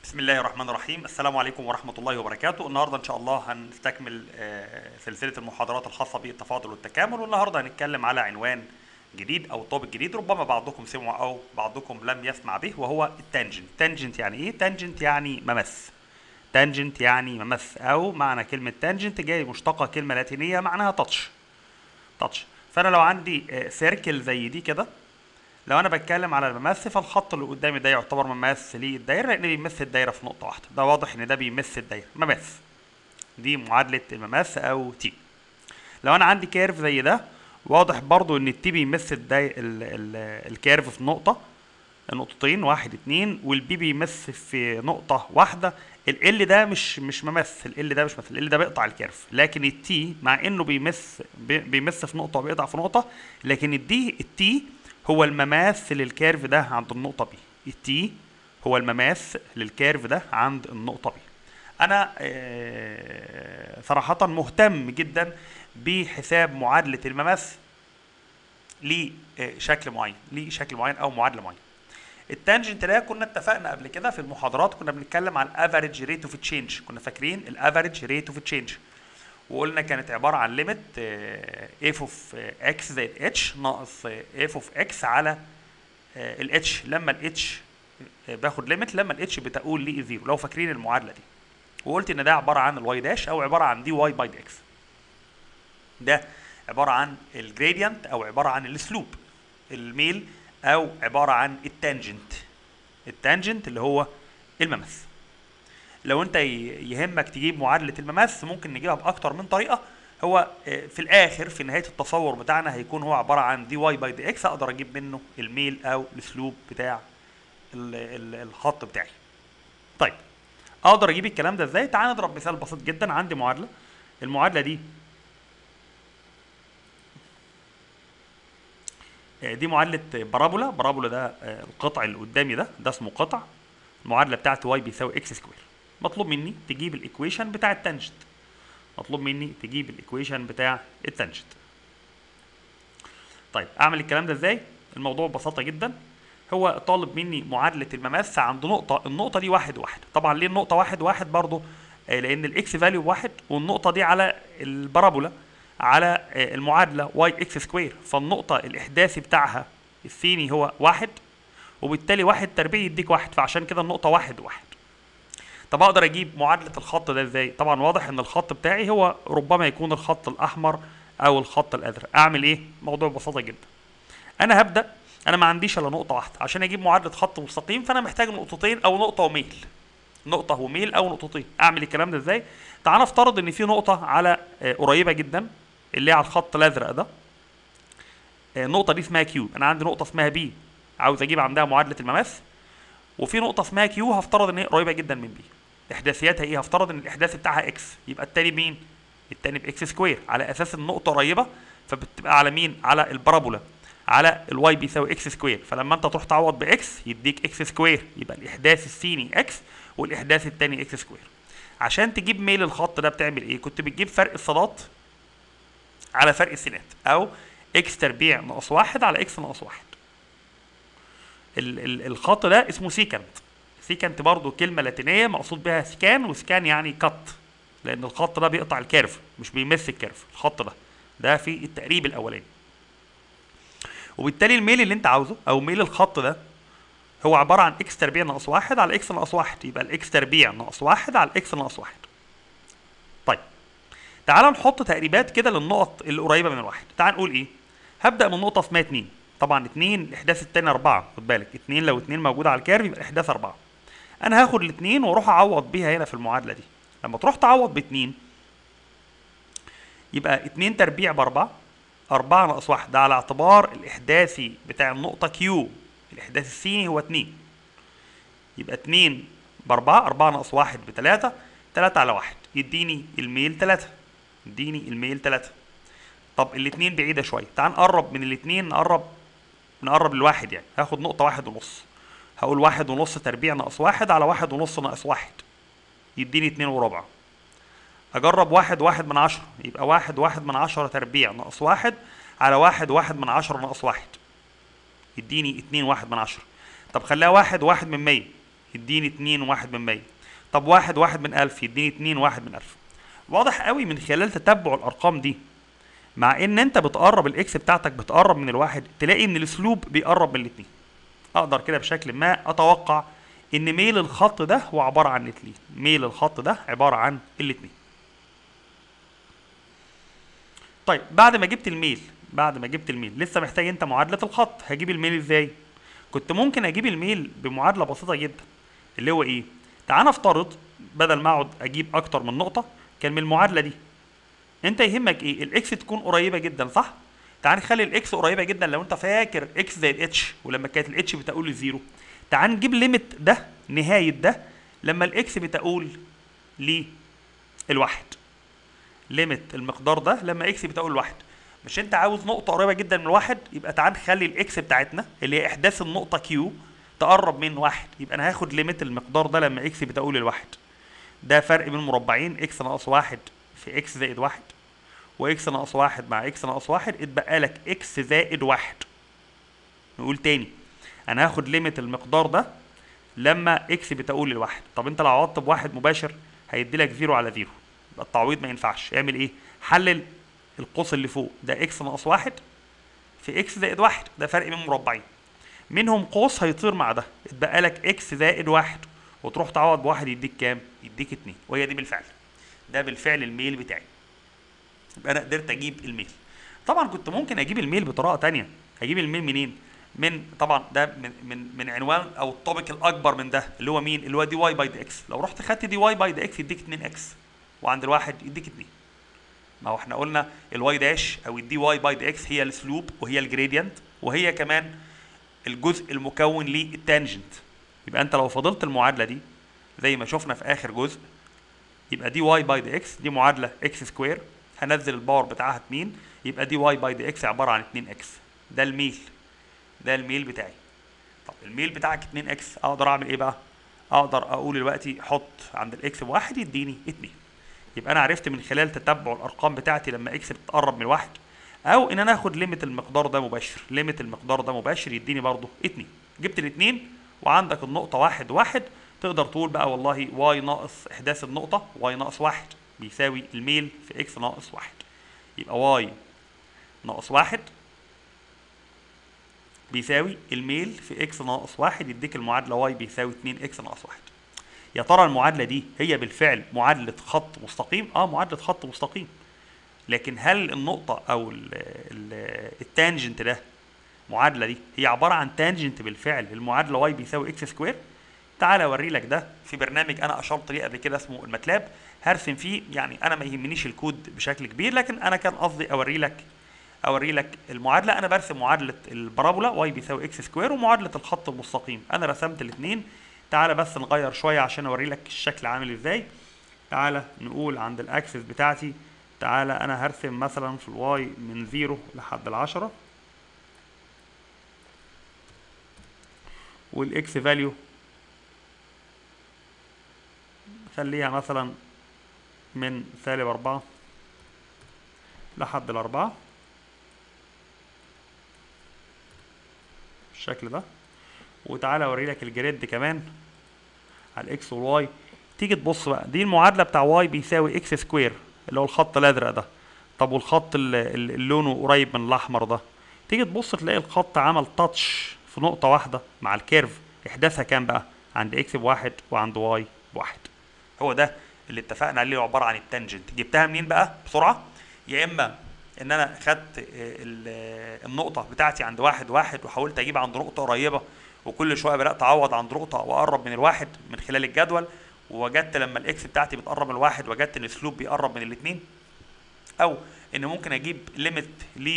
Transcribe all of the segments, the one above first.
بسم الله الرحمن الرحيم السلام عليكم ورحمة الله وبركاته النهاردة إن شاء الله هنستكمل آه، سلسلة المحاضرات الخاصة بالتفاضل والتكامل والنهاردة هنتكلم على عنوان جديد أو توبك جديد ربما بعضكم سمع أو بعضكم لم يسمع به وهو التانجنت تانجنت يعني إيه؟ تانجنت يعني ممس تانجنت يعني ممس أو معنى كلمة تانجنت جاي مشتقة كلمة لاتينية معناها تاتش تاتش فأنا لو عندي سيركل زي دي كده لو انا بتكلم على المماس فالخط اللي قدامي ده يعتبر مماس للدايره لان بيمس الدايره في نقطه واحده ده واضح ان ده بيمس الدايره مماس دي معادله المماس او تي لو انا عندي كيرف زي ده واضح برضو ان التي بيمس الداي... ال... ال... الكيرف في نقطه نقطتين واحد اتنين والبي بيمس في نقطة واحدة ال ده مش مش ممس ال ده مش ممس ال ده بيقطع الكيرف لكن التي مع انه بيمس بي- بيمس في نقطة وبيقطع في نقطة لكن الدي التي هو المماس للكيرف ده عند النقطة بي التي هو المماس للكيرف ده عند النقطة بي انا آه، صراحة مهتم جدا بحساب معادلة المماس لشكل معين لشكل معين او معادلة معينة التانجنت ده كنا اتفقنا قبل كده في المحاضرات كنا بنتكلم على الافريج ريت اوف تشينج كنا فاكرين الافريج ريت اوف تشينج وقلنا كانت عباره عن ليميت اف اوف اكس زائد اتش ناقص اف اوف اكس على الاتش لما الاتش باخد ليميت لما الاتش بتقول لي زيرو لو فاكرين المعادله دي وقلت ان ده عباره عن الواي داش او عباره عن دي واي باي دي اكس ده عباره عن الجريدينت او عباره عن السلوب الميل او عباره عن التانجنت التانجنت اللي هو الممس لو انت ي- يهمك تجيب معادله الممس ممكن نجيبها باكتر من طريقه هو آه، في الاخر في نهايه التصور بتاعنا هيكون هو عباره عن دي واي باي دي اكس اقدر اجيب منه الميل او السلوب بتاع ال- ال- الخط بتاعي طيب اقدر اجيب الكلام ده ازاي تعال نضرب مثال بسيط جدا عندي معادله المعادله دي آه، دي معادله بارابولا بارابولا ده آه، القطع اللي قدامي ده ده اسمه قطع المعادله بتاعت واي بيساوي اكس سكوير مطلوب مني تجيب الايكويشن بتاع التانجنت مطلوب مني تجيب الايكويشن بتاع التانجنت طيب اعمل الكلام ده ازاي الموضوع ببساطه جدا هو طالب مني معادله المماس عند نقطه النقطه دي واحد واحد طبعا ليه النقطه واحد واحد برضه آه، لان الاكس فاليو واحد والنقطه دي على البارابولا على آه، المعادله واي اكس سكوير فالنقطه الاحداثي بتاعها الثاني هو واحد وبالتالي واحد تربيع يديك واحد فعشان كده النقطه واحد واحد طب اقدر اجيب معادله الخط ده ازاي طبعا واضح ان الخط بتاعي هو ربما يكون الخط الاحمر او الخط الازرق اعمل ايه موضوع ببساطه جدا انا هبدا انا ما عنديش الا نقطه واحده عشان اجيب معادله خط مستقيم فانا محتاج نقطتين او نقطه وميل نقطه وميل او نقطتين اعمل الكلام ده ازاي تعال نفترض ان في نقطه على آه، قريبه جدا اللي هي على الخط الازرق ده آه، النقطه دي اسمها كيو انا عندي نقطه اسمها بي عاوز اجيب عندها معادله المماس وفي نقطه اسمها كيو هفترض ان هي قريبه جدا من بي احداثياتها ايه هفترض ان الاحداث بتاعها اكس يبقى التاني مين التاني باكس سكوير على اساس النقطه قريبه فبتبقى على مين على البارابولا على الواي بيساوي اكس سكوير فلما انت تروح تعوض باكس يديك اكس سكوير يبقى الاحداث السيني اكس والاحداث التاني اكس سكوير عشان تجيب ميل الخط ده بتعمل ايه كنت بتجيب فرق الصادات على فرق السينات او اكس تربيع ناقص واحد على اكس ناقص واحد ال ال الخط ده اسمه سيكنت سيكنت برضو كلمة لاتينية مقصود بها سكان وسكان يعني كت لأن الخط ده بيقطع الكيرف مش بيمس الكيرف الخط ده ده في التقريب الأولاني وبالتالي الميل اللي أنت عاوزه أو ميل الخط ده هو عبارة عن اكس تربيع ناقص واحد على اكس ناقص واحد يبقى الاكس تربيع ناقص واحد على اكس ناقص واحد طيب تعال نحط تقريبات كده للنقط القريبة من الواحد تعال نقول ايه هبدأ من نقطة اسمها اتنين طبعا اتنين الاحداث التاني اربعة خد بالك اتنين لو اتنين موجودة على الكيرف يبقى الاحداث اربعة انا هاخد الاتنين واروح اعوض بيها هنا في المعادلة دي لما تروح تعوض باتنين يبقى اتنين تربيع باربعة أربعة ناقص واحد ده على اعتبار الإحداثي بتاع النقطة كيو الإحداث السيني هو اتنين يبقى اتنين بأربعة أربعة ناقص واحد بتلاتة تلاتة على واحد يديني الميل تلاتة يديني الميل تلاتة طب الاتنين بعيدة شوية تعال نقرب من الاتنين نقرب نقرب للواحد يعني هاخد نقطة واحد ونص هقول واحد ونص تربيع ناقص واحد على واحد ونص ناقص واحد يديني اتنين وربع اجرب واحد واحد من عشرة يبقى واحد واحد من عشرة تربيع ناقص واحد على واحد واحد من عشرة ناقص واحد يديني اتنين واحد من عشرة طب خليها واحد واحد من مية يديني اتنين واحد من مية طب واحد واحد من ألف يديني اتنين واحد من ألف واضح قوي من خلال تتبع الأرقام دي مع ان انت بتقرب الاكس بتاعتك بتقرب من الواحد تلاقي ان الاسلوب بيقرب من الاتنين اقدر كده بشكل ما اتوقع ان ميل الخط ده هو عباره عن الاتنين ميل الخط ده عباره عن الاتنين طيب بعد ما جبت الميل بعد ما جبت الميل لسه محتاج انت معادله الخط هجيب الميل ازاي كنت ممكن اجيب الميل بمعادله بسيطه جدا اللي هو ايه تعال نفترض بدل ما اقعد اجيب اكتر من نقطه كان من المعادله دي انت يهمك ايه الاكس تكون قريبه جدا صح تعال نخلي الاكس قريبه جدا لو انت فاكر اكس زائد اتش ولما كانت الاتش بتقول لزيرو تعال نجيب ليميت ده نهايه ده لما الاكس بتقول للواحد ليميت المقدار ده لما اكس بتقول لواحد مش انت عاوز نقطه قريبه جدا من الواحد يبقى تعال نخلي الاكس بتاعتنا اللي هي احداث النقطه كيو تقرب من واحد يبقى انا هاخد ليميت المقدار ده لما اكس بتقول للواحد ده فرق بين مربعين اكس ناقص واحد في اكس زائد واحد واكس ناقص واحد مع اكس ناقص واحد اتبقى لك اكس زائد واحد نقول تاني انا هاخد ليميت المقدار ده لما اكس بتقول للواحد طب انت لو عوضت بواحد مباشر هيدي لك زيرو على زيرو يبقى التعويض ما ينفعش اعمل ايه حلل القوس اللي فوق ده اكس ناقص واحد في اكس زائد واحد ده فرق بين مربعين منهم قوس هيطير مع ده اتبقى لك اكس زائد واحد وتروح تعوض بواحد يديك كام يديك اتنين وهي دي بالفعل ده بالفعل الميل بتاعي يبقى انا قدرت اجيب الميل طبعا كنت ممكن اجيب الميل بطريقه تانية اجيب الميل منين من طبعا ده من من من عنوان او الطابق الاكبر من ده اللي هو مين اللي هو دي واي باي دي اكس لو رحت خدت دي واي باي دي اكس يديك 2 اكس وعند الواحد يديك 2 ما هو احنا قلنا الواي داش او الدي واي باي دي اكس هي السلوب وهي الجريدينت وهي كمان الجزء المكون للتانجنت يبقى انت لو فضلت المعادله دي زي ما شفنا في اخر جزء يبقى دي واي باي دي اكس دي معادله اكس سكوير هنزل الباور بتاعها 2 يبقى دي واي باي دي اكس عباره عن 2 اكس ده الميل ده الميل بتاعي طب الميل بتاعك 2 اكس اقدر اعمل ايه بقى اقدر اقول دلوقتي حط عند الاكس بواحد يديني 2 يبقى انا عرفت من خلال تتبع الارقام بتاعتي لما اكس بتقرب من واحد او ان انا اخد ليميت المقدار ده مباشر ليميت المقدار ده مباشر يديني برضه 2 جبت الاثنين وعندك النقطة واحد واحد تقدر تقول بقى والله واي ناقص احداث النقطة واي ناقص واحد بيساوي الميل في اكس ناقص واحد يبقى واي ناقص واحد بيساوي الميل في اكس ناقص واحد يديك المعادلة واي بيساوي 2 اكس ناقص واحد يا ترى المعادلة دي هي بالفعل معادلة خط مستقيم؟ اه معادلة خط مستقيم لكن هل النقطة أو ال ال التانجنت ده معادلة دي هي عبارة عن تانجنت بالفعل المعادلة واي بيساوي اكس سكوير تعالى اوري لك ده في برنامج انا اشرت ليه قبل كده اسمه الماتلاب هرسم فيه يعني انا ما يهمنيش الكود بشكل كبير لكن انا كان قصدي اوري لك اوري لك المعادله انا برسم معادله البارابولا واي بيساوي اكس سكوير ومعادله الخط المستقيم انا رسمت الاثنين تعالى بس نغير شويه عشان اوري لك الشكل عامل ازاي تعالى نقول عند الاكسس بتاعتي تعالى انا هرسم مثلا في الواي من زيرو لحد العشرة والاكس فاليو خليها مثلا من سالب أربعة لحد الأربعة بالشكل ده وتعالى اوري لك الجريد كمان على الاكس والواي تيجي تبص بقى دي المعادله بتاع واي بيساوي اكس سكوير اللي هو الخط الازرق ده طب والخط اللي اللي لونه قريب من الاحمر ده تيجي تبص تلاقي الخط عمل تاتش في نقطه واحده مع الكيرف احداثها كام بقى عند اكس بواحد وعند واي بواحد هو ده اللي اتفقنا عليه عباره عن التانجنت جبتها منين بقى بسرعه يا اما ان انا خدت ال- النقطه بتاعتي عند واحد واحد وحاولت اجيب عند نقطه قريبه وكل شويه بدات اعوض عند نقطه واقرب من الواحد من خلال الجدول ووجدت لما الاكس بتاعتي بتقرب من الواحد وجدت ان السلوب بيقرب من الاثنين او ان ممكن اجيب ليميت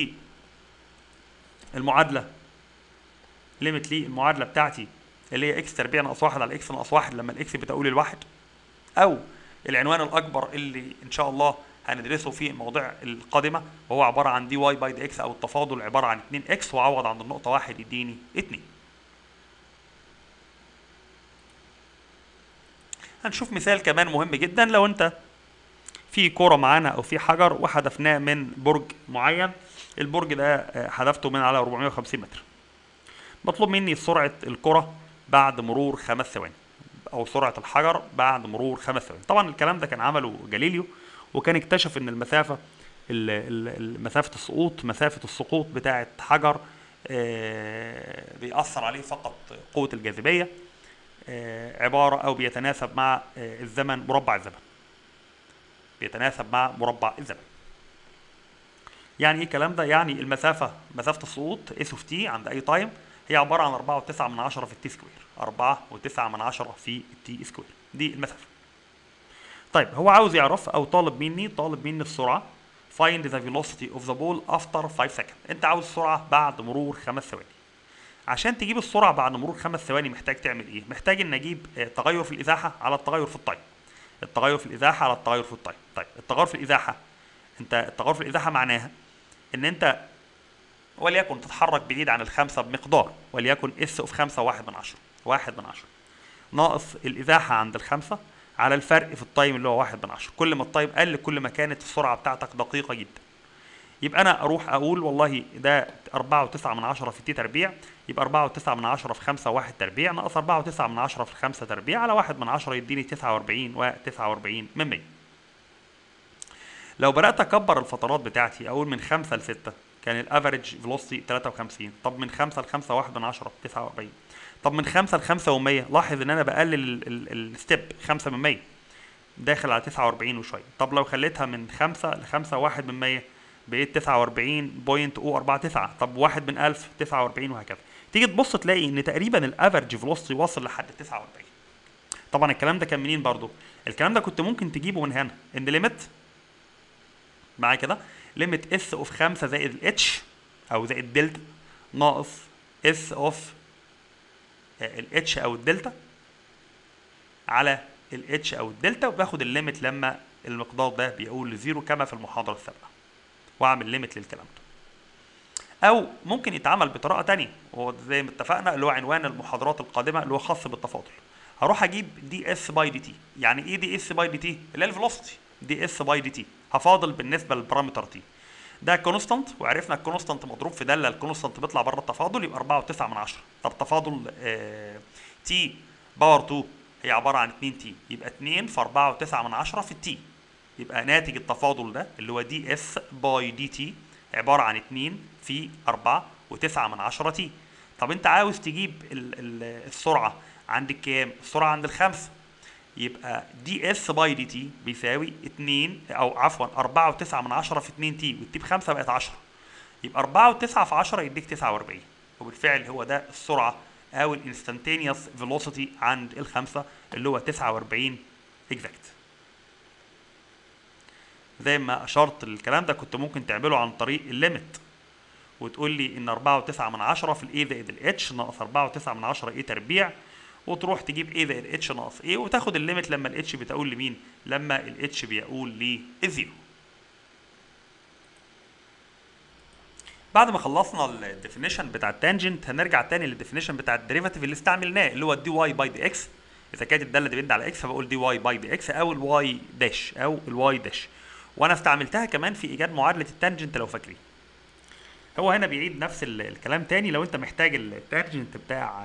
للمعادله ليميت للمعادله بتاعتي اللي هي اكس تربيع ناقص واحد على اكس ناقص واحد لما الاكس بتقول الواحد او العنوان الاكبر اللي ان شاء الله هندرسه في المواضيع القادمه وهو عباره عن دي واي باي دي اكس او التفاضل عباره عن 2 اكس واعوض عند النقطه واحد يديني 2 هنشوف مثال كمان مهم جدا لو انت في كرة معانا او في حجر وحذفناه من برج معين البرج ده آه، حذفته من على 450 متر مطلوب مني سرعة الكرة بعد مرور خمس ثواني او سرعه الحجر بعد مرور خمس ثواني طبعا الكلام ده كان عمله جاليليو وكان اكتشف ان المسافه ال- ال- ال- مسافه السقوط مسافه السقوط بتاعه حجر آه، بيأثر عليه فقط قوه الجاذبيه آه، عباره او بيتناسب مع آه، الزمن مربع الزمن بيتناسب مع مربع الزمن يعني ايه الكلام ده يعني المسافه مسافه السقوط اس اوف تي عند اي تايم هي عباره عن 4.9 من عشرة في التي سكوير 4.9 من عشرة في التي سكوير دي المسافه طيب هو عاوز يعرف او طالب مني طالب مني السرعه find the velocity of the ball after 5 seconds انت عاوز السرعه بعد مرور خمس ثواني عشان تجيب السرعه بعد مرور خمس ثواني محتاج تعمل ايه محتاج ان اجيب آه، تغير في الازاحه على التغير في التايم التغير في الازاحه على التغير في التايم طيب التغير في الازاحه انت التغير في الازاحه معناها ان انت وليكن تتحرك بعيد عن الخمسه بمقدار وليكن اس اوف خمسه واحد من عشره واحد من عشره ناقص الازاحه عند الخمسه على الفرق في التايم اللي هو واحد من عشره كل ما التايم قل كل ما كانت السرعه بتاعتك دقيقه جدا يبقى انا اروح اقول والله ده 4.9 من عشرة في تي تربيع يبقى 4.9 من عشرة في 5 واحد تربيع ناقص 4.9 من عشرة في 5 تربيع على واحد من عشرة يديني 49 و49 من 100 لو بدات اكبر الفترات بتاعتي اقول من 5 ل 6 كان الافريج فيلوسيتي 53 طب من 5 ل 5 واحد من عشرة 49 طب من 5 ل 5 و100 لاحظ ان انا بقلل الستيب 5 من 100 داخل على 49 وشويه طب لو خليتها من 5 ل 5 واحد من 100 بقيت 49.049 طب واحد من 1000 49 وهكذا تيجي تبص تلاقي ان تقريبا الافرج فيلوسيتي واصل لحد 49 طبعا الكلام ده كان منين برضو الكلام ده كنت ممكن تجيبه من هنا ان ليميت معايا كده ليميت اس اوف 5 زائد الاتش او زائد دلتا ناقص اس اوف الاتش او الدلتا على الاتش او الدلتا وباخد الليميت لما المقدار ده بيقول لزيرو كما في المحاضره السابقه واعمل ليميت للكلام ده او ممكن يتعمل بطريقه تانية وهو زي ما اتفقنا اللي هو عنوان المحاضرات القادمه اللي هو خاص بالتفاضل هروح اجيب دي اس باي دي تي يعني ايه دي اس باي دي تي اللي هي الفيلوسيتي دي اس باي دي تي هفاضل بالنسبه للبارامتر تي ده كونستانت وعرفنا الكونستانت مضروب في داله الكونستانت بيطلع بره التفاضل يبقى 4.9 من عشرة طب تفاضل آه تي باور 2 هي عباره عن 2 تي يبقى 2 في 4.9 من عشرة في التي يبقى ناتج التفاضل ده اللي هو دي اس باي دي تي عباره عن 2 في 4 و9 من عشرة تي طب انت عاوز تجيب ال ال السرعه عند الكام السرعه عند الخمسه يبقى دي اس باي دي تي بيساوي 2 او عفوا 4.9 من عشرة في 2 تي والتي بخمسة بقت 10 يبقى 4 و9 في 10 يديك 49 وبالفعل هو ده السرعه او الانستنتينيوس فيلوسيتي عند الخمسه اللي هو 49 اكزاكت زي ما اشرت الكلام ده كنت ممكن تعمله عن طريق الليميت وتقول لي ان 4.9 من عشرة في الاي زائد الاتش ناقص 4.9 من عشرة اي تربيع وتروح تجيب ايه زائد اتش ناقص ايه وتاخد الليميت لما الاتش بتقول لمين لما الاتش بيقول للزيرو بعد ما خلصنا الديفينيشن بتاع التانجنت هنرجع تاني للديفينيشن بتاع الديريفاتيف اللي استعملناه اللي هو الدي واي باي دي اكس اذا كانت الداله ديبند على اكس فبقول دي واي باي دي اكس او الواي داش او الواي داش وانا استعملتها كمان في ايجاد معادله التانجنت لو فاكرين هو هنا بيعيد نفس الكلام تاني لو انت محتاج التانجنت بتاع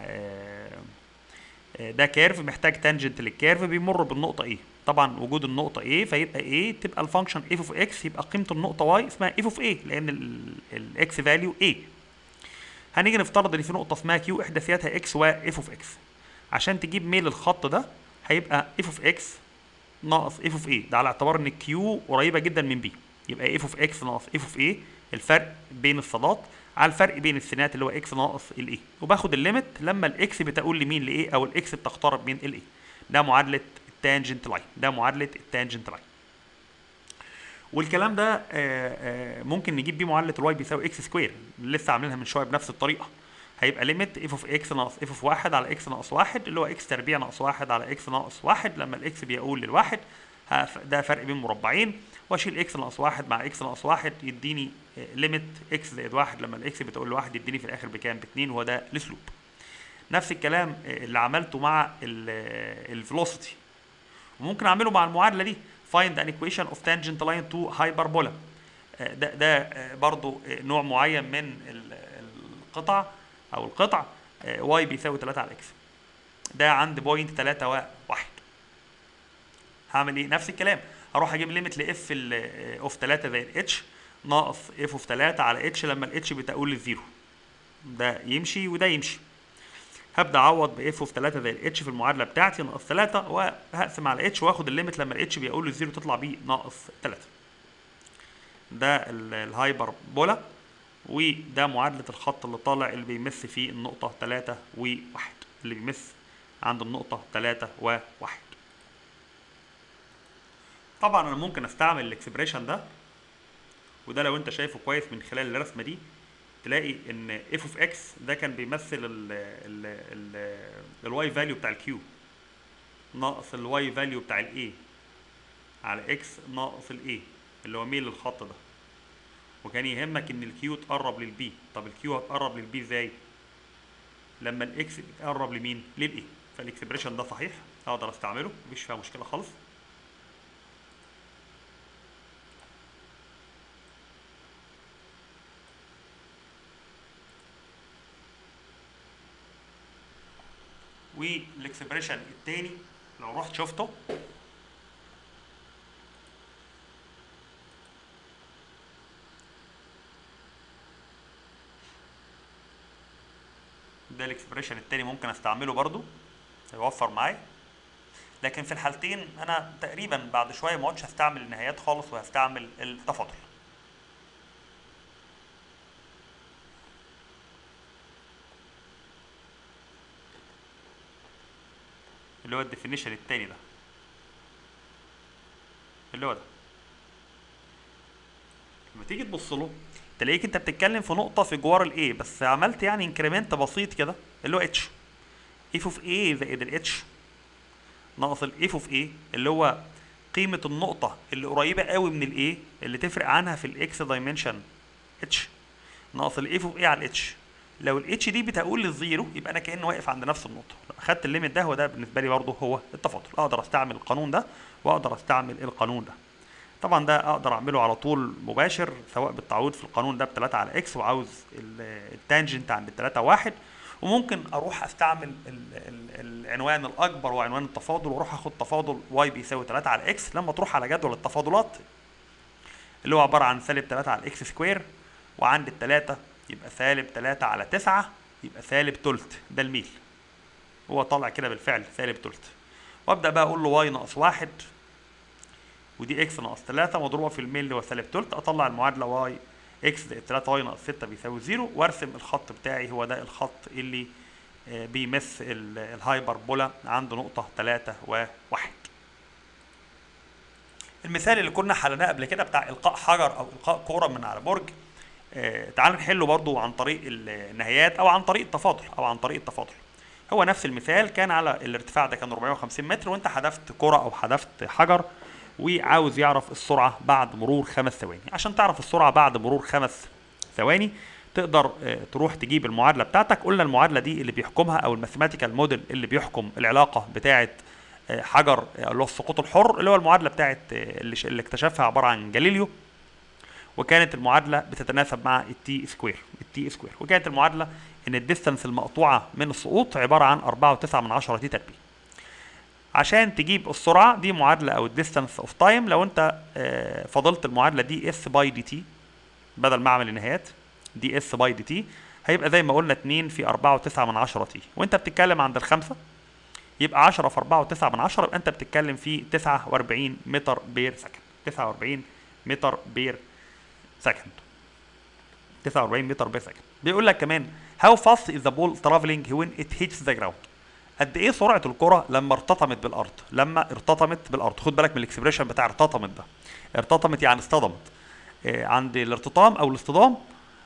ده كيرف محتاج تانجنت للكيرف بيمر بالنقطه ايه طبعا وجود النقطه ايه فيبقى ايه تبقى الفانكشن اف اوف اكس يبقى قيمه النقطه واي اسمها اف اوف ايه لان الاكس فاليو ايه هنيجي نفترض ان في نقطه اسمها كيو احداثياتها اكس واف اوف اكس عشان تجيب ميل الخط ده هيبقى اف اوف اكس ناقص اف اوف ايه ده على اعتبار ان كيو قريبه جدا من بي يبقى اف اوف اكس ناقص اف اوف ايه الفرق بين الصادات على الفرق بين السينات اللي هو اكس ناقص الايه وباخد الليميت لما الاكس بتقول لمين لايه او الاكس بتقترب من الايه ده معادله التانجنت لاين ده معادله التانجنت لاين والكلام ده آآ آآ ممكن نجيب بيه معادله الواي بيساوي اكس سكوير لسه عاملينها من شويه بنفس الطريقه هيبقى ليميت اف اوف اكس ناقص اف اوف واحد على اكس ناقص واحد اللي هو اكس تربيع ناقص واحد على اكس ناقص واحد لما الاكس بيقول للواحد ده فرق بين مربعين واشيل اكس ناقص واحد مع اكس ناقص واحد يديني ليميت اكس زائد واحد لما الاكس بتقول لواحد يديني في الاخر بكام؟ باتنين وهو ده الاسلوب. نفس الكلام اللي عملته مع الفيلوسيتي وممكن اعمله مع المعادله دي find an equation of tangent line to hyperbola ده ده برضو نوع معين من القطع او القطع y بيساوي 3 على اكس ده عند بوينت 3 واحد هعمل ايه نفس الكلام هروح اجيب ليميت لاف اوف 3 زي الاتش ناقص اف اوف 3 على اتش لما الاتش بتقول للزيرو ده يمشي وده يمشي هبدا اعوض باف اوف 3 زي الاتش في المعادله بتاعتي ناقص 3 وهقسم على اتش واخد الليميت لما الاتش بيقول للزيرو تطلع بيه ناقص 3 ده الهايبر بولا وده معادلة الخط اللي طالع اللي بيمس فيه النقطة 3 و1 اللي بيمس عند النقطة 3 و1 طبعا انا ممكن استعمل الاكسبريشن ده وده لو انت شايفه كويس من خلال الرسمه دي تلاقي ان اف اوف اكس ده كان بيمثل ال ال ال الواي فاليو بتاع الكيو ناقص الواي فاليو بتاع الاي على اكس ناقص الاي اللي هو ميل الخط ده وكان يهمك ان الكيو تقرب للبي طب الكيو هتقرب للبي ازاي لما الاكس بتقرب لمين للاي فالاكسبريشن ده صحيح اقدر استعمله مفيش فيها مشكله خالص والاكسبريشن التاني لو رحت شفته ده الاكسبريشن التاني ممكن استعمله برضو هيوفر معايا لكن في الحالتين انا تقريبا بعد شويه ما عدتش هستعمل النهايات خالص وهستعمل التفاضل اللي هو الديفينيشن التاني ده اللي هو ده لما تيجي تبص له تلاقيك انت بتتكلم في نقطه في جوار الاي بس عملت يعني انكريمنت بسيط كده اللي هو اتش اف اوف اي زائد الاتش ناقص الاف اوف اي اللي هو قيمه النقطه اللي قريبه قوي من الاي اللي تفرق عنها في الاكس دايمنشن اتش ناقص الاف اوف اي على الاتش لو الاتش دي بتقول للزيرو يبقى انا كاني واقف عند نفس النقطه لو اخدت الليميت ده هو ده بالنسبه لي برضه هو التفاضل اقدر استعمل القانون ده واقدر استعمل القانون ده طبعا ده اقدر اعمله على طول مباشر سواء بالتعويض في القانون ده ب 3 على اكس وعاوز التانجنت عند 3 1 وممكن اروح استعمل ال ال العنوان الاكبر وعنوان التفاضل واروح اخد تفاضل واي بيساوي 3 على اكس لما تروح على جدول التفاضلات اللي هو عباره عن سالب 3 على اكس سكوير وعند الثلاثه يبقى سالب 3 على 9 يبقى سالب تلت ده الميل هو طالع كده بالفعل سالب تلت وابدا بقى اقول له واي ناقص واحد ودي اكس ناقص 3 مضروبه في الميل اللي هو سالب تلت اطلع المعادله واي اكس زائد 3 واي ناقص 6 بيساوي 0 وارسم الخط بتاعي هو ده الخط اللي بيمس الهايبربولا عند نقطه 3 و1 المثال اللي كنا حلناه قبل كده بتاع القاء حجر او القاء كوره من على برج آه تعال نحله برضو عن طريق النهايات او عن طريق التفاضل او عن طريق التفاضل هو نفس المثال كان على الارتفاع ده كان 450 متر وانت حذفت كرة او حذفت حجر وعاوز يعرف السرعة بعد مرور خمس ثواني عشان تعرف السرعة بعد مرور خمس ثواني تقدر آه تروح تجيب المعادلة بتاعتك قلنا المعادلة دي اللي بيحكمها او الماثيماتيكال موديل اللي بيحكم العلاقة بتاعة آه حجر اللي هو السقوط الحر اللي هو المعادلة بتاعة اللي, اللي اكتشفها عبارة عن جاليليو وكانت المعادله بتتناسب مع التي سكوير التي سكوير وكانت المعادله ان الديستانس المقطوعه من السقوط عباره عن 4.9 من 10 تي تربيع عشان تجيب السرعه دي معادله او الديستانس اوف تايم لو انت فضلت المعادله دي اس باي دي تي بدل ما اعمل النهايات دي اس باي دي تي هيبقى زي ما قلنا 2 في 4.9 من 10 تي وانت بتتكلم عند الخمسه يبقى 10 في 4.9 من 10 يبقى انت بتتكلم في 49 متر بير سكند 49 متر بير سكند 49 متر بير سكند بيقول لك كمان how fast is the ball traveling when it hits the ground قد ايه سرعه الكره لما ارتطمت بالارض لما ارتطمت بالارض خد بالك من الاكسبريشن بتاع ارتطمت ده ارتطمت يعني اصطدمت آه عند الارتطام او الاصطدام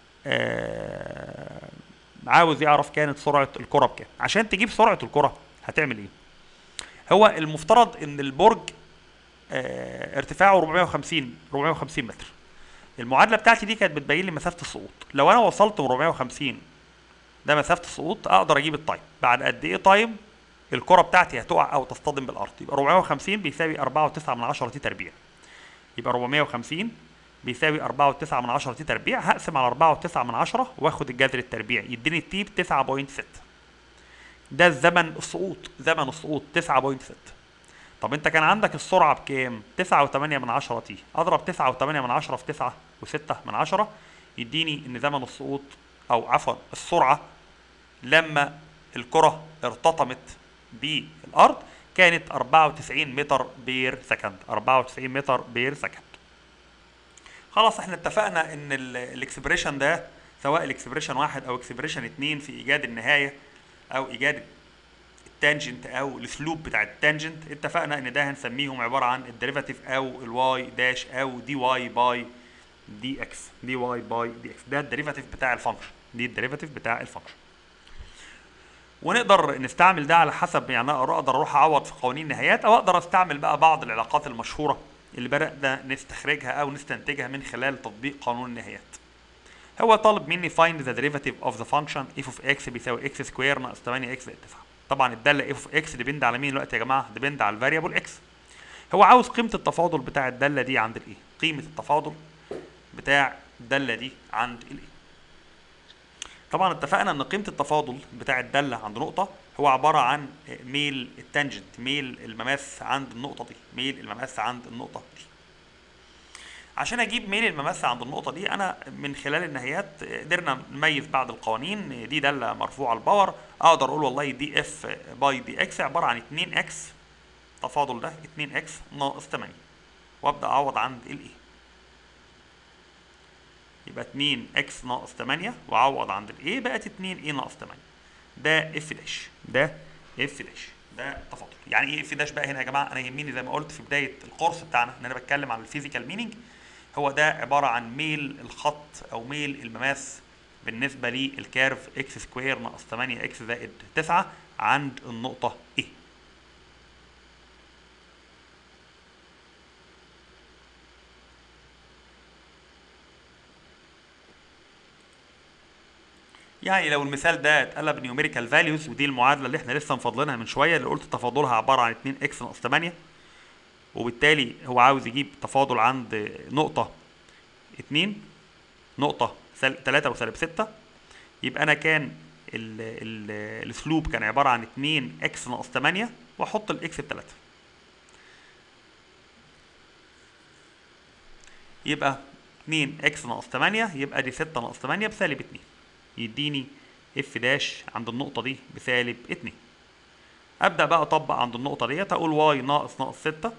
آه عاوز يعرف كانت سرعه الكره بكام عشان تجيب سرعه الكره هتعمل ايه هو المفترض ان البرج آه ارتفاعه 450 450 متر المعادله بتاعتي دي كانت بتبين لي مسافه السقوط لو انا وصلت 450 ده مسافه السقوط اقدر اجيب التايم بعد قد ايه تايم الكره بتاعتي هتقع او تصطدم بالارض يبقى 450 بيساوي 4.9 من 10 تي تربيع يبقى 450 بيساوي 4.9 من 10 تي تربيع هقسم على 4.9 من 10 واخد الجذر التربيعي يديني التي ب 9.6 ده الزمن السقوط زمن السقوط 9.6 طب انت كان عندك السرعه بكام 9.8 من 10 تي اضرب 9.8 من 10 في 9 و6 من 10 يديني ان زمن السقوط او عفوا السرعه لما الكره ارتطمت بالارض كانت 94 متر بير سكند 94 متر بير سكند خلاص احنا اتفقنا ان الاكسبريشن ده سواء الاكسبريشن واحد او اكسبريشن اتنين في ايجاد النهايه او ايجاد التانجنت او السلوب بتاع التانجنت اتفقنا ان ده هنسميهم عباره عن الديريفاتيف او الواي داش او دي واي باي دي اكس دي واي باي دي اكس ده الديريفاتيف بتاع الفانكشن دي الديريفاتيف بتاع الفانكشن ونقدر نستعمل ده على حسب يعني أنا اقدر اروح اعوض في قوانين النهايات او اقدر استعمل بقى بعض العلاقات المشهوره اللي بدأنا نستخرجها او نستنتجها من خلال تطبيق قانون النهايات هو طالب مني find the derivative of the function f of x بيساوي x سكوير ناقص 8 x زائد 9 طبعا الداله f of x ديبند على مين دلوقتي يا جماعه ديبند على الفاريبل x هو عاوز قيمه التفاضل بتاع الداله دي عند الايه قيمه التفاضل بتاع الداله دي عند الايه طبعا اتفقنا ان قيمه التفاضل بتاع الداله عند نقطه هو عباره عن ميل التانجنت ميل المماس عند النقطه دي ميل المماس عند النقطه دي عشان اجيب ميل المماس عند النقطه دي انا من خلال النهايات قدرنا نميز بعض القوانين دي داله مرفوعه الباور اقدر اقول والله دي اف باي دي اكس عباره عن 2 اكس تفاضل ده 2 اكس ناقص 8 وابدا اعوض عند الايه يبقى 2 اكس ناقص 8 واعوض عند الايه بقت 2 ايه ناقص 8 ده اف داش ده اف داش ده تفاضل يعني ايه اف داش بقى هنا يا جماعه انا يهمني زي ما قلت في بدايه الكورس بتاعنا ان انا بتكلم عن الفيزيكال مينينج هو ده عباره عن ميل الخط او ميل المماس بالنسبه للكيرف اكس سكوير ناقص 8 اكس زائد 9 عند النقطه ايه يعني لو المثال ده اتقلب نيوميريكال فاليوز ودي المعادله اللي احنا لسه مفضلينها من شويه اللي قلت تفاضلها عباره عن 2 اكس ناقص 8 وبالتالي هو عاوز يجيب تفاضل عند نقطه 2 نقطه 3 وسالب 6 يبقى انا كان ال ال السلوب كان عباره عن 2 اكس ناقص 8 واحط الاكس ب 3 يبقى 2 اكس ناقص 8 يبقى دي 6 ناقص 8 بسالب 2 يديني اف داش عند النقطة دي بسالب 2 ابدأ بقى اطبق عند النقطة ديت اقول واي ناقص ناقص 6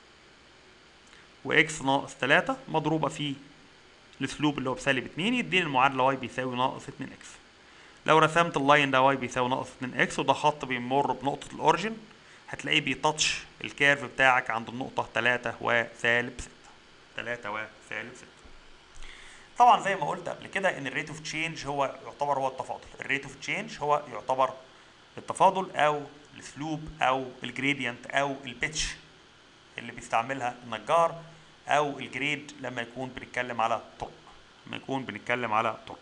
واكس ناقص 3 مضروبة في السلوب اللي هو بسالب 2 يديني المعادلة واي بيساوي ناقص 2 اكس لو رسمت اللاين ده واي بيساوي ناقص 2 اكس وده خط بيمر بنقطة الاوريجن هتلاقيه بيتاتش الكيرف بتاعك عند النقطة 3 وسالب 6 3 وسالب 6 طبعا زي ما قلت قبل كده ان الريت اوف تشينج هو يعتبر هو التفاضل الريت اوف تشينج هو يعتبر التفاضل او السلوب او الجريدينت او البيتش اللي بيستعملها النجار او الجريد لما يكون بنتكلم على طرق لما يكون بنتكلم على طرق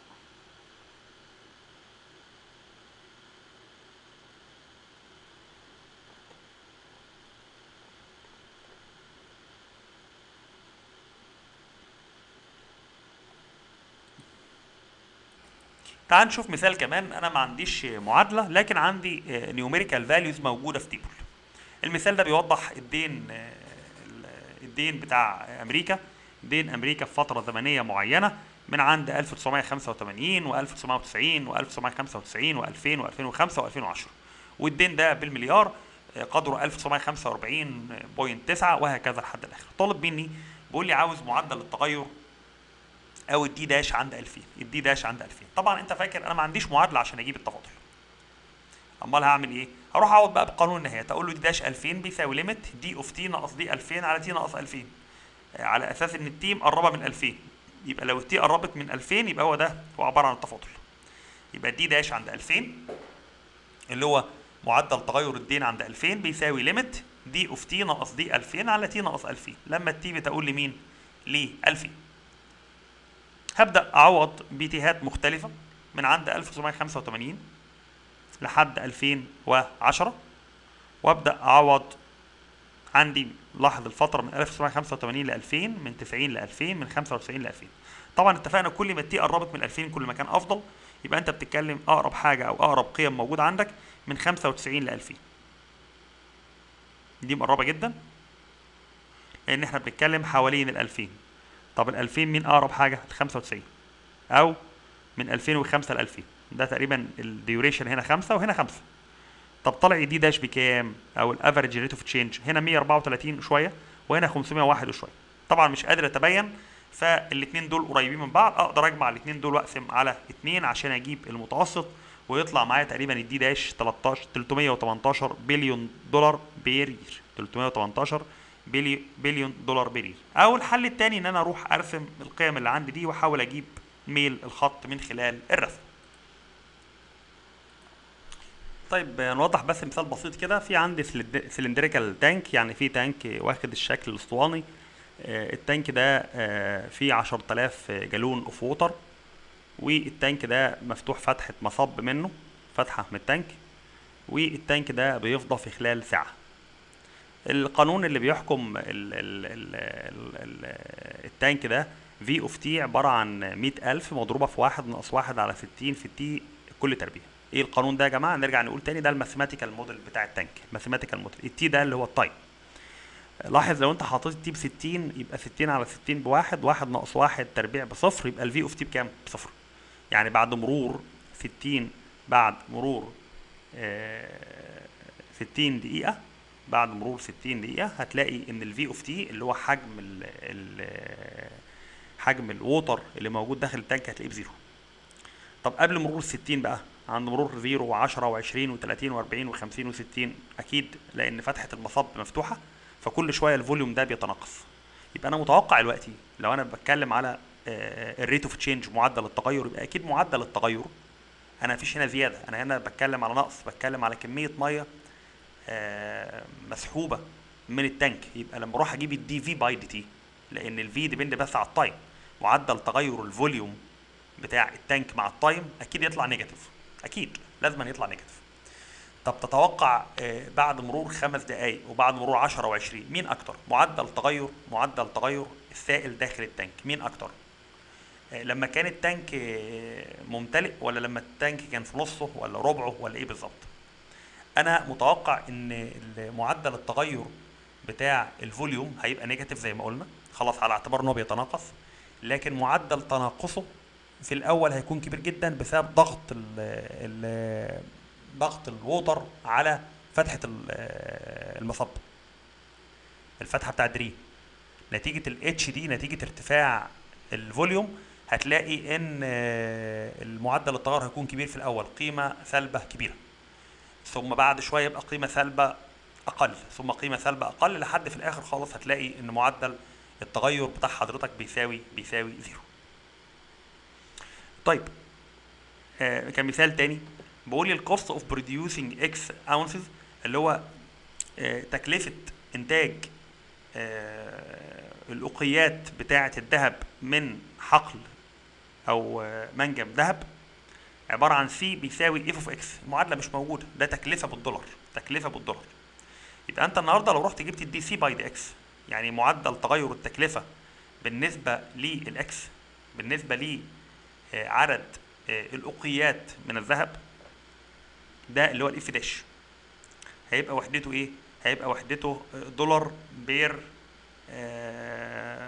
تعال نشوف مثال كمان انا ما عنديش معادله لكن عندي نيوميريكال فاليوز موجوده في تيبل المثال ده بيوضح الدين الدين بتاع امريكا دين امريكا في فتره زمنيه معينه من عند 1985 و1990 و1995 و2000 و2005 و2010 والدين ده بالمليار قدره 1945.9 وهكذا لحد الاخر طالب مني بيقول لي عاوز معدل التغير او الدي داش عند 2000 الدي داش عند 2000 طبعا انت فاكر انا ما عنديش معادله عشان اجيب التفاضل امال هعمل ايه هروح اقعد بقى بقانون النهايات اقول له دي داش 2000 بيساوي ليميت دي اوف تي ناقص دي 2000 على تي ناقص 2000 على اساس ان التي مقربه من 2000 يبقى لو التي قربت من 2000 يبقى هو ده هو عباره عن التفاضل يبقى دي داش عند 2000 اللي هو معدل تغير الدين عند 2000 بيساوي ليميت دي اوف تي ناقص دي 2000 على تي ناقص 2000 لما التي بتقول لمين ل 2000 هبدا اعوض بتيهات مختلفه من عند 1985 لحد 2010 وابدا اعوض عندي لاحظ الفتره من 1985 ل 2000 من 90 ل 2000 من 95 ل 2000 طبعا اتفقنا كل ما التي قربت من 2000 كل ما كان افضل يبقى انت بتتكلم اقرب حاجه او اقرب قيم موجوده عندك من 95 ل 2000 دي مقربه جدا لان احنا بنتكلم حوالين ال 2000 طب ال 2000 مين اقرب حاجه ال 95 او من 2005 ل 2000 ده تقريبا الديوريشن هنا 5 وهنا 5 طب طلع دي داش بكام او الافريج ريت اوف تشينج هنا 134 شويه وهنا 501 وشويه طبعا مش قادر اتبين فالاثنين دول قريبين من بعض اقدر اجمع الاثنين دول واقسم على 2 عشان اجيب المتوسط ويطلع معايا تقريبا الدي داش 13 318 بليون دولار بير يير 318 بلي بليون دولار بير يير او الحل الثاني ان انا اروح ارسم القيم اللي عندي دي واحاول اجيب ميل الخط من خلال الرسم طيب نوضح بس مثال بسيط كده في عندي سلندريكال تانك يعني في تانك واخد الشكل الاسطواني آه، التانك ده آه، فيه 10000 جالون اوف ووتر والتانك ده مفتوح فتحة مصب منه فتحة من التانك والتانك ده بيفضى في خلال ساعة القانون اللي بيحكم ال ال ال ال ال التانك ده في اوف تي عبارة عن 100000 مضروبة في واحد ناقص واحد على 60 في التي كل تربيع ايه القانون ده يا جماعة نرجع نقول تاني ده الماثيماتيكال موديل بتاع التانك الماثيماتيكال موديل التي ده اللي هو التايم لاحظ لو انت حطيت التي ب 60 يبقى 60 على 60 بواحد واحد ناقص واحد تربيع بصفر يبقى الفي اوف تي بكام؟ بصفر يعني بعد مرور 60 بعد مرور آه 60 دقيقة بعد مرور 60 دقيقة هتلاقي ان الفي اوف تي اللي هو حجم ال ال حجم الووتر اللي موجود داخل التانك هتلاقيه بزيرو طب قبل مرور ال 60 بقى عند مرور 0 و10 و20 و30 و40 و50 و60 اكيد لان فتحه المصب مفتوحه فكل شويه الفوليوم ده بيتناقص يبقى انا متوقع دلوقتي لو انا بتكلم على الريت اوف تشينج معدل التغير يبقى اكيد معدل التغير انا مفيش هنا زياده انا هنا بتكلم على نقص بتكلم على كميه ميه آه، مسحوبه من التانك يبقى لما اروح اجيب الدي في باي دي تي لان الفي ديبند بس على التايم معدل تغير الفوليوم بتاع التانك مع التايم اكيد يطلع نيجاتيف اكيد لازم يطلع نيجاتيف طب تتوقع آه، بعد مرور خمس دقائق وبعد مرور 10 و20 مين اكتر معدل تغير معدل تغير السائل داخل التانك مين اكتر آه، لما كان التانك آه، ممتلئ ولا لما التانك كان في نصه ولا ربعه ولا ايه بالظبط انا متوقع ان معدل التغير بتاع الفوليوم هيبقى نيجاتيف زي ما قلنا خلاص على اعتبار ان هو بيتناقص لكن معدل تناقصه في الاول هيكون كبير جدا بسبب ضغط ال ال ضغط الووتر على فتحه ال- المصب الفتحه بتاع دري نتيجه الاتش دي نتيجه ارتفاع الفوليوم هتلاقي ان آه، المعدل التغير هيكون كبير في الاول قيمه سالبه كبيره ثم بعد شويه يبقى قيمه سالبه اقل ثم قيمه سالبه اقل لحد في الاخر خالص هتلاقي ان معدل التغير بتاع حضرتك بيساوي بيساوي زيرو طيب آه كمثال تاني بقول لي الكوست اوف بروديوسينج اكس اونسز اللي هو آه تكلفه انتاج آه الاقيات بتاعه الذهب من حقل او آه منجم ذهب عباره عن سي بيساوي اف اوف اكس المعادله مش موجوده ده تكلفه بالدولار تكلفه بالدولار يبقى انت النهارده لو رحت جبت الدي سي باي دي اكس يعني معدل تغير التكلفه بالنسبه للاكس بالنسبه ل آه، عدد آه، الاقيات من الذهب ده اللي هو الاف داش هيبقى وحدته ايه هيبقى وحدته آه، دولار بير آه،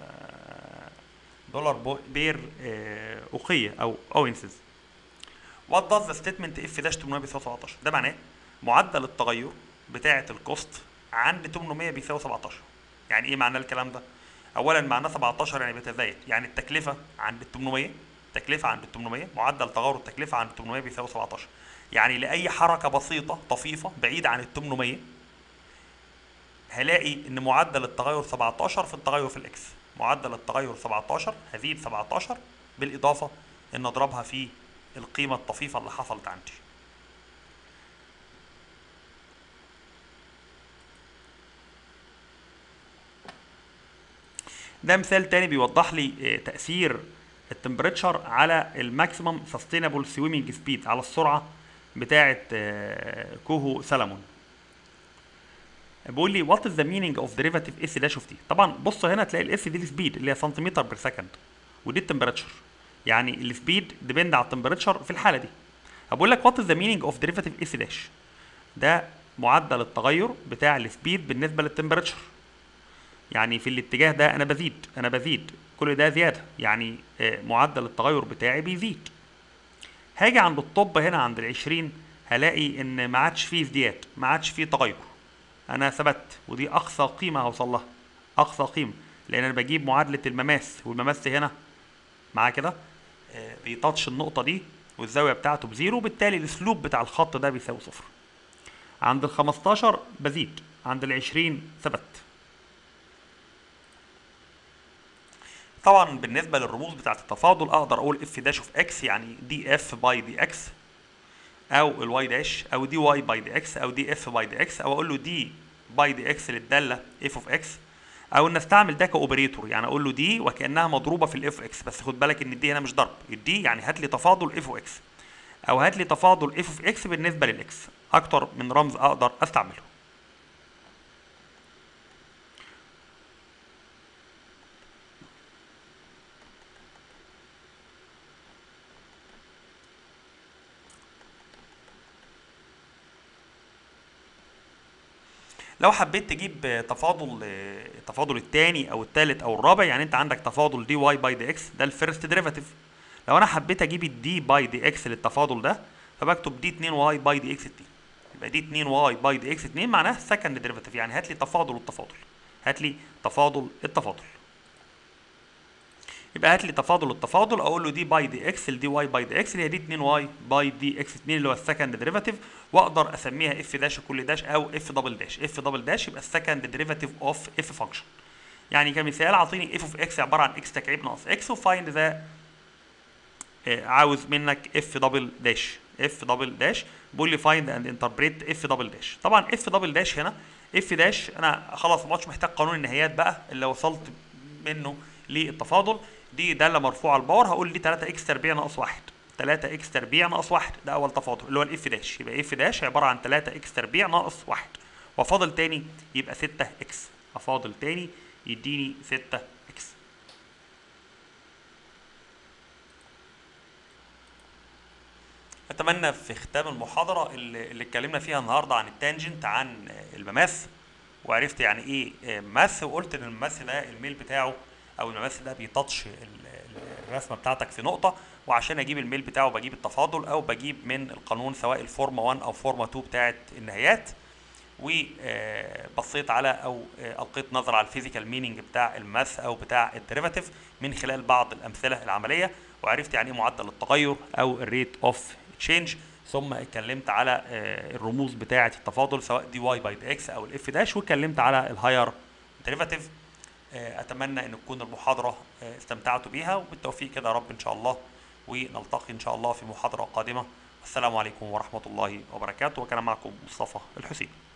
دولار بو- بير آه، اقيه او اوينسز وات داز ذا ستيتمنت اف داش 800 بيساوي 17 ده معناه معدل التغير بتاعه الكوست عند 800 بيساوي 17 يعني ايه معنى الكلام ده اولا معناه 17 يعني بيتزايد يعني التكلفه عند ال 800 التكلفه عند ال 800 معدل تغير التكلفه عند 800 بيساوي 17 يعني لاي حركه بسيطه طفيفه بعيده عن ال 800 هلاقي ان معدل التغير 17 في التغير في الاكس معدل التغير 17 هزيد 17 بالاضافه ان اضربها في القيمه الطفيفه اللي حصلت عندي ده مثال تاني بيوضح لي آه، تأثير التمبريتشر على الماكسيمم سستينابل سويمنج سبيد على السرعة بتاعة آه، كوهو سلمون بيقول لي وات از ذا مينينج اوف ديريفاتيف اس داش اوف تي طبعا بص هنا تلاقي الاس دي السبيد اللي هي سنتيمتر بير سكند ودي التمبريتشر يعني السبيد ديبند على التمبريتشر في الحالة دي بقول لك وات از ذا مينينج اوف ديريفاتيف اي سي داش ده معدل التغير بتاع السبيد بالنسبه للتمبريتشر يعني في الاتجاه ده انا بزيد انا بزيد كل ده زياده يعني آه، معدل التغير بتاعي بيزيد هاجي عند الطب هنا عند العشرين هلاقي ان ما عادش فيه ازدياد ما عادش فيه تغير انا ثبت ودي اقصى قيمه هوصل لها اقصى قيمه لان انا بجيب معادله المماس والمماس هنا معاه كده آه، بيتاتش النقطه دي والزاويه بتاعته بزيرو بالتالي الاسلوب بتاع الخط ده بيساوي صفر عند ال 15 بزيد عند ال 20 ثبت طبعا بالنسبه للرموز بتاعه التفاضل اقدر اقول اف داش اوف اكس يعني دي اف باي دي اكس او الواي داش او دي واي باي دي اكس او دي اف باي دي اكس او اقول له دي باي دي اكس للداله اف اوف اكس او ان استعمل ده كاوبريتور يعني اقول له دي وكانها مضروبه في الاف اكس بس خد بالك ان الدي هنا مش ضرب الدي يعني هات لي تفاضل اف اوف اكس او هات لي تفاضل اف اوف اكس بالنسبه للاكس اكتر من رمز اقدر استعمله لو حبيت تجيب تفاضل التفاضل الثاني او الثالث او الرابع يعني انت عندك تفاضل دي واي باي دي اكس ده الفيرست ديريفاتيف لو انا حبيت اجيب الدي باي دي اكس للتفاضل ده فبكتب دي 2 واي باي دي اكس 2 يبقى دي 2 واي باي دي اكس 2 معناها سكند ديريفاتيف يعني هات لي تفاضل التفاضل هات لي تفاضل التفاضل يبقى هات لي تفاضل التفاضل اقول له دي باي دي اكس الدي واي باي دي اكس اللي هي دي 2 واي باي دي اكس 2 اللي هو السكند ديريفاتيف واقدر اسميها اف داش كل داش او اف دبل داش اف دبل داش يبقى السكند ديريفاتيف اوف اف فانكشن يعني كمثال اعطيني اف اوف اكس عباره عن اكس تكعيب ناقص اكس وفايند ذا عاوز منك اف دبل داش اف دبل داش بيقول لي فايند اند انتربريت اف دبل داش طبعا اف دبل داش هنا اف داش انا خلاص ما عادش محتاج قانون النهايات بقى اللي وصلت منه للتفاضل دي داله مرفوعه الباور هقول دي 3 اكس تربيع ناقص 1 3 اكس تربيع ناقص 1 ده اول تفاضل اللي هو الاف داش يبقى اف داش عباره عن 3 اكس تربيع ناقص 1 وفاضل تاني يبقى 6 اكس افاضل تاني يديني 6 اكس اتمنى في ختام المحاضره اللي اللي اتكلمنا فيها النهارده عن التانجنت عن المماس وعرفت يعني ايه ماث وقلت ان الماث ده الميل بتاعه او المماس ده بيتاتش الرسمه بتاعتك في نقطه وعشان اجيب الميل بتاعه بجيب التفاضل او بجيب من القانون سواء الفورما 1 او فورما 2 بتاعه النهايات وبصيت على او القيت نظر على الفيزيكال مينينج بتاع الماث او بتاع الديريفاتيف من خلال بعض الامثله العمليه وعرفت يعني ايه معدل التغير او الريت اوف تشينج ثم اتكلمت على الرموز بتاعه التفاضل سواء دي واي باي دي اكس او الاف داش واتكلمت على الهاير ديريفاتيف اتمنى ان تكون المحاضره استمتعتوا بيها وبالتوفيق كده يا رب ان شاء الله ونلتقي ان شاء الله في محاضره قادمه السلام عليكم ورحمه الله وبركاته وكان معكم مصطفى الحسين